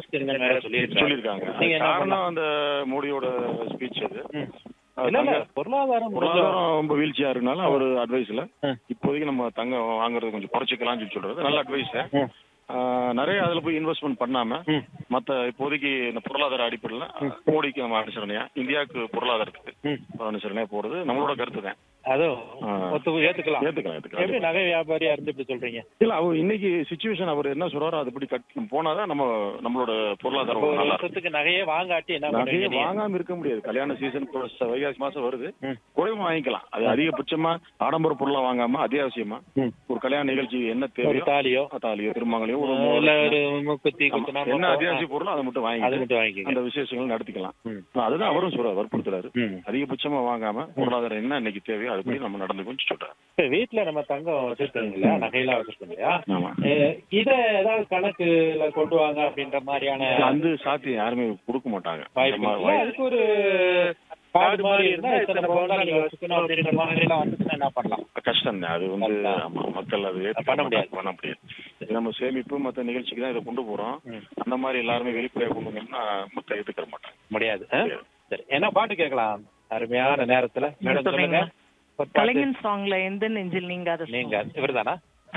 யோசிச்சிருங்கன்னு வேற சொல்லியிருக்காங்க சொல்லியிருக்காங்க நீங்க என்ன காரணம் பண்ணலாம் அந்த மோடியோட ஸ்பீச் அது ம். அது இல்ல இல்ல தங்க- பொருளாதாரம் கொஞ்சம் பொருளாதாரம் ரொம்ப வீழ்ச்சியா இருக்கனால அவர் அட்வைஸ்ல ம். இப்போதைக்கு நம்ம தங்கம் வாங்குறது கொஞ்சம் குறைச்சிக்கலாம்னு சொல்லி சொல்றது நல்ல அட்வைஸ் ம். நிறைய அதுல போய் இன்வெஸ்ட்மெண்ட் பண்ணாம ம். மத்த இப்போதைக்கு இந்த பொருளாதார அடிப்படையில் மோடிக்கு நம்ம அனுசரணையா இந்தியாவுக்கு பொருளாதாரத்துக்கு ம். ஒரு அனுசரணையா போறது நம்மளோட கருத்து தான் அதுவும் ஆ. ஒத்து ஏத்துக்கலாம் ஏத்துக்கலாம் ஏத்துக்கலாம் எப்படி நகை வியாபாரியா இருந்து இப்படி சொல்றீங்க இல்ல அவர் இன்னைக்கு சுச்சுவேஷன் அவர் என்ன சொல்றாரோ அதுபடி கட் போனாதான் நம்ம நம்மளோட பொருளாதாரம் ஒரு நல்லா இருக்கும் வருஷத்துக்கு நகையே வாங்காட்டி என்ன நகையை பண்ணுவீங்க நீங்க? வாங்காம இருக்க முடியாது கல்யாண சீசன் வைகாசி மாசம் வருது ம். குறைவா வாங்கிக்கலாம் அது அதிகபட்சமா ஆடம்பர பொருளா வாங்காம அத்தியாவசியமா ம். ஒரு கல்யாண நிகழ்ச்சி என்ன ஒரு தேவையோ தாலியோ தாலியோ திருமங்கலையோ ஒரு இல்ல மோதிரம், ஒரு முக்குத்தி ஆமா. குத்துனா என்ன மொத்தம். அத்தியாவசிய பொருளோ அதை மட்டும் அது வாங்கி மட்டும் வாங்கிக்கங்க அந்த விசேஷங்கள் நடத்திக்கலாம் ம். அதுதான் அவரும் சொல்றாரு வற்புறுத்துறாரு ம். அதிகபட்சமா வாங்காம பொருளாதாரம் என்ன இன்னைக்கு தேவையோ அதுபடி நம்ம நடந்துக்கணும்னு சொல்றாரு இப்ப வீட்டுல நம்ம தங்கம் வச்சிருக்கோம் இல்லையா நகையெல்லாம் வச்சிருக்கோம் இல்லையா ஆமா அஹ் இத ஏதாவது கணக்குல கொண்டு வாங்க அப்படின்ற மாதிரியான அந்த சாத்தியம் யாருமே கொடுக்க மாட்டாங்க வாய்ப்பு இந்த மாதிரி இல்ல, வாய்ப்பு. அதுக்கு ஒரு கார்டு மாதிரி இருந்தா இத்தனை பவுன் தான் நீங்க வச்சுக்கணும் அப்படின்ற மாதிரி எல்லாம் வந்துச்சுன்னா என்ன பண்ணலாம் கஷ்டம் தான் அது வந்து அதுதான். ஆமா, மக்கள் அது ஏத்துக்க பண்ண முடியாது. மாட்டாங்க, பண்ண முடியாது இது நம்ம சேமிப்பு மத்த நிகழ்ச்சிக்கு தான் இதை கொண்டு போறோம் ம். அந்த மாதிரி எல்லாருமே வெளிப்படையா கொண்டு வந்தோம்னா மக்கள் ஏத்துக்க மாட்டாங்க முடியாது ஆ? சரி என்ன பாட்டு கேட்கலாம் அருமையான நேரத்துல நீங்க மேடம் சொல்லுங்க சொல்றீங்க. ஒரு பாட்டு. கலைஞன் சாங்ல எந்த நெஞ்சில் நீங்க அதை நீங்க இவர்தானா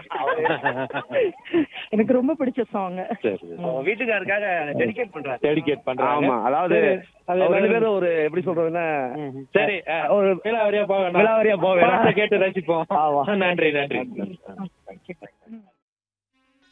எனக்கு ரொம்ப பிடிச்ச சாங் சரி சரி. வீட்டுக்காருக்காக டெடிகேட் பண்றாரு டெடிகேட் பண்றாங்க ஆமா அதாவது அது அவர் ரெண்டு எல்லாரும் பேரும் ஒரு எப்படி சொல்றதுன்னா ம், சரி ஆ, ஒரு விலாவரியா போக வேண்டாம். விலாவரியா போக வேண்டாம். பாட்டை கேட்டு ரசிப்போம் ஆமா. நன்றி நன்றி